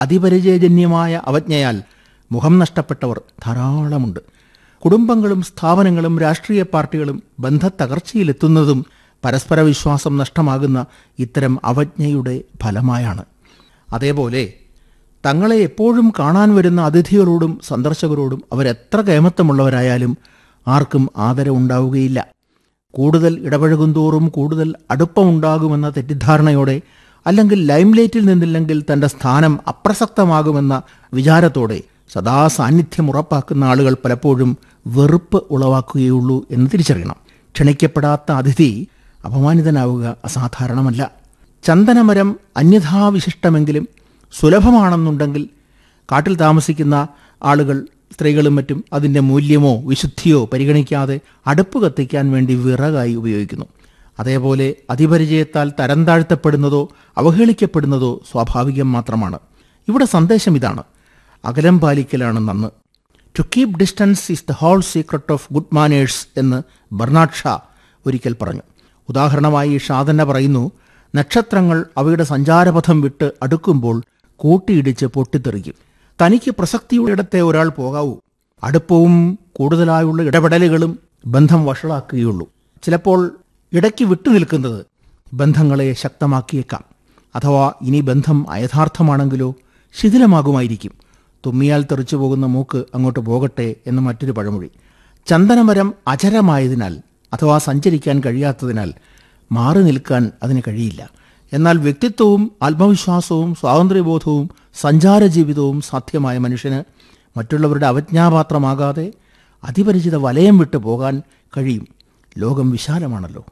അതിപരിചയജന്യമായ അവജ്ഞയാൽ മുഖം നഷ്ടപ്പെട്ടവർ ധാരാളമുണ്ട് കുടുംബങ്ങളും സ്ഥാപനങ്ങളും രാഷ്ട്രീയ പാർട്ടികളും ബന്ധത്തകർച്ചയിലെത്തുന്നതും പരസ്പര വിശ്വാസം നഷ്ടമാകുന്ന ഇത്തരം അവജ്ഞയുടെ ഫലമായാണ് അതേപോലെ തങ്ങളെ എപ്പോഴും കാണാൻ വരുന്ന അതിഥികളോടും സന്ദർശകരോടും അവരെത്ര കേമത്വമുള്ളവരായാലും ആർക്കും ആദരവുണ്ടാവുകയില്ല കൂടുതൽ ഇടപഴകുന്തോറും കൂടുതൽ അടുപ്പമുണ്ടാകുമെന്ന തെറ്റിദ്ധാരണയോടെ അല്ലെങ്കിൽ ലൈംലൈറ്റിൽ നിന്നില്ലെങ്കിൽ തന്റെ സ്ഥാനം അപ്രസക്തമാകുമെന്ന വിചാരത്തോടെ സദാ സാന്നിധ്യം ഉറപ്പാക്കുന്ന ആളുകൾ പലപ്പോഴും വെറുപ്പ് ഉളവാക്കുകയുള്ളൂ എന്ന് തിരിച്ചറിയണം ക്ഷണിക്കപ്പെടാത്ത അതിഥി അപമാനിതനാവുക അസാധാരണമല്ല ചന്ദനമരം അന്യഥാവിശിഷ്ടമെങ്കിലും സുലഭമാണെന്നുണ്ടെങ്കിൽ കാട്ടിൽ താമസിക്കുന്ന ആളുകൾ സ്ത്രീകളും മറ്റും അതിൻ്റെ മൂല്യമോ വിശുദ്ധിയോ പരിഗണിക്കാതെ അടുപ്പ് കത്തിക്കാൻ വേണ്ടി വിറകായി ഉപയോഗിക്കുന്നു അതേപോലെ അതിപരിചയത്താൽ തരം താഴ്ത്തപ്പെടുന്നതോ അവഹേളിക്കപ്പെടുന്നതോ സ്വാഭാവികം മാത്രമാണ് ഇവിടെ സന്ദേശം ഇതാണ് അകലം പാലിക്കലാണ് നന്ന് to keep distance is the whole secret of good manners എന്ന് ബർണാഡ് ഷാ ഒരിക്കൽ പറഞ്ഞു ഉദാഹരണമായി ഷാ തന്നെ പറയുന്നു നക്ഷത്രങ്ങൾ അവയുടെ സഞ്ചാരപഥം വിട്ട് അടുക്കുമ്പോൾ കൂട്ടിയിടിച്ച് പൊട്ടിത്തെറിക്കും തനിക്ക് പ്രസക്തിയുള്ളിടത്തെ ഒരാൾ പോകാവൂ അടുപ്പവും കൂടുതലായുള്ള ഇടപെടലുകളും ബന്ധം വഷളാക്കുകയുള്ളൂ ചിലപ്പോൾ ഇടയ്ക്ക് വിട്ടുനിൽക്കുന്നത് ബന്ധങ്ങളെ ശക്തമാക്കിയേക്കാം അഥവാ ഇനി ബന്ധം അയഥാർത്ഥമാണെങ്കിലോ ശിഥിലമാകുമായിരിക്കും തുമ്മിയാൽ തെറിച്ചു പോകുന്ന മൂക്ക് അങ്ങോട്ട് പോകട്ടെ എന്ന് മറ്റൊരു പഴമൊഴി ചന്ദനമരം അചരമായതിനാൽ അഥവാ സഞ്ചരിക്കാൻ കഴിയാത്തതിനാൽ മാറി നിൽക്കാൻ അതിന് കഴിയില്ല എന്നാൽ വ്യക്തിത്വവും ആത്മവിശ്വാസവും സ്വാതന്ത്ര്യബോധവും സഞ്ചാര ജീവിതവും സാധ്യമായ മനുഷ്യന് മറ്റുള്ളവരുടെ അവജ്ഞാപാത്രമാകാതെ അതിപരിചിത വലയം വിട്ടു പോകാൻ കഴിയും ലോകം വിശാലമാണല്ലോ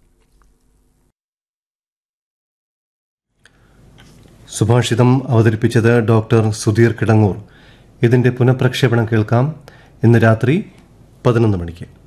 സുഭാഷിതം അവതരിപ്പിച്ചത് ഡോക്ടർ സുധീർ കിടങ്ങൂർ ഇതിന്റെ പുനഃപ്രക്ഷേപണം കേൾക്കാം ഇന്ന് രാത്രി പതിനൊന്ന് മണിക്ക്